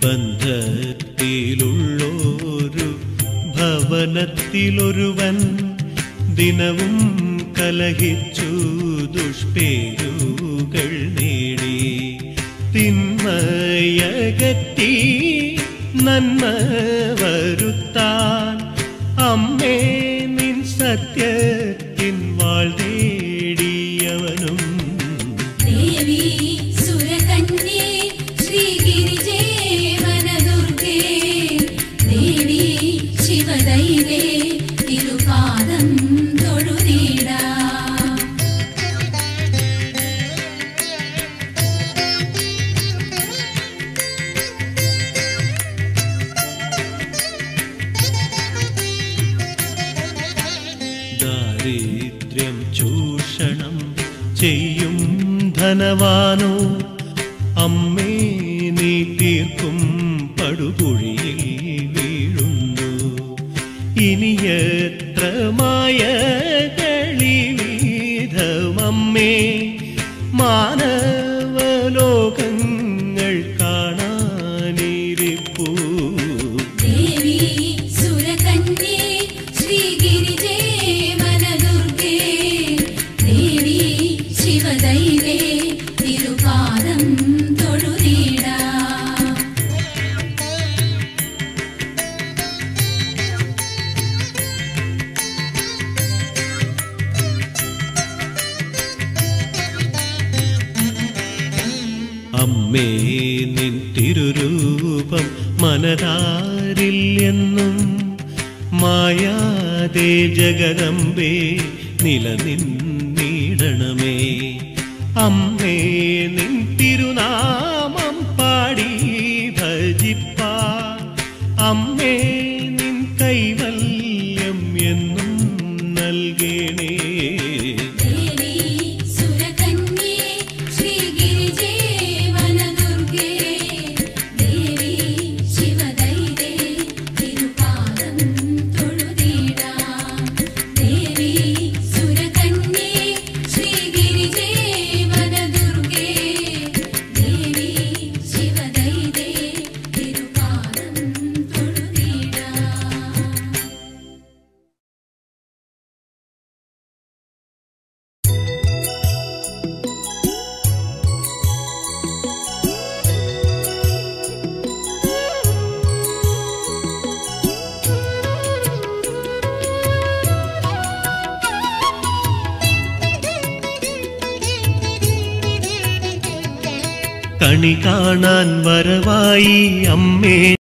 ബന്ധത്തിലുള്ളൊരു ഭവനത്തിലൊരുവൻ ദിനവും കലഹിച്ചു ദുഷ്പേരുകൾ നേടി തിന്മയകറ്റി നന്മ വരുത്താൻ അമ്മേ നിൻ സത്യത്തിൻ വാൾ തേടിയവനും ദേവി സുരകന്യേ ശ്രീഗിരിജേ വനദുർഗേ ദേവി ശിവദൈവേ തിരുപാദം തൊഴുതീടാ ദാരിദ്ര്യം ചൂഷണം ചെയ്യും ധനവാനോ അമ്മേ നീ തീർക്കും പടുകുഴിയിൽ വീഴുന്നു ഇനി എത്ര മായ കളിവീധമമ്മേ മാനവലോകങ്ങൾ കാണാനിരിപ്പൂ ദേവി സുരകന്യേ ശ്രീഗിരിജേ വനദുർഗേ ദേവി ശിവദൈവേ തിരുപാദം തൊഴുതീടാ അമ്മേ നിൻ തിരുരൂപം മനതാരിൽ എന്നും മായാതെ ജഗദമ്പേ നിലനിന്നിടണമേ അമ്മേ നിൻ തിരുനാമം പാടി ഭജിപ്പാ അമ്മേ നിൻ കൈവല്യം എന്നും നൽകണേ ദേവി സുരകന്യേ ശ്രീഗിരിജേ വനദുർഗേ ദേവി ശിവദൈവേ തിരുപാദം തൊഴുതീടാ ദേവി സുരകന്യേ ശ്രീഗിരിജേ വനദുർഗേ ദേവി ശിവദൈവേ തിരുപാദം തൊഴുതീടാ കണി കാണാൻ വരവായി അമ്മേ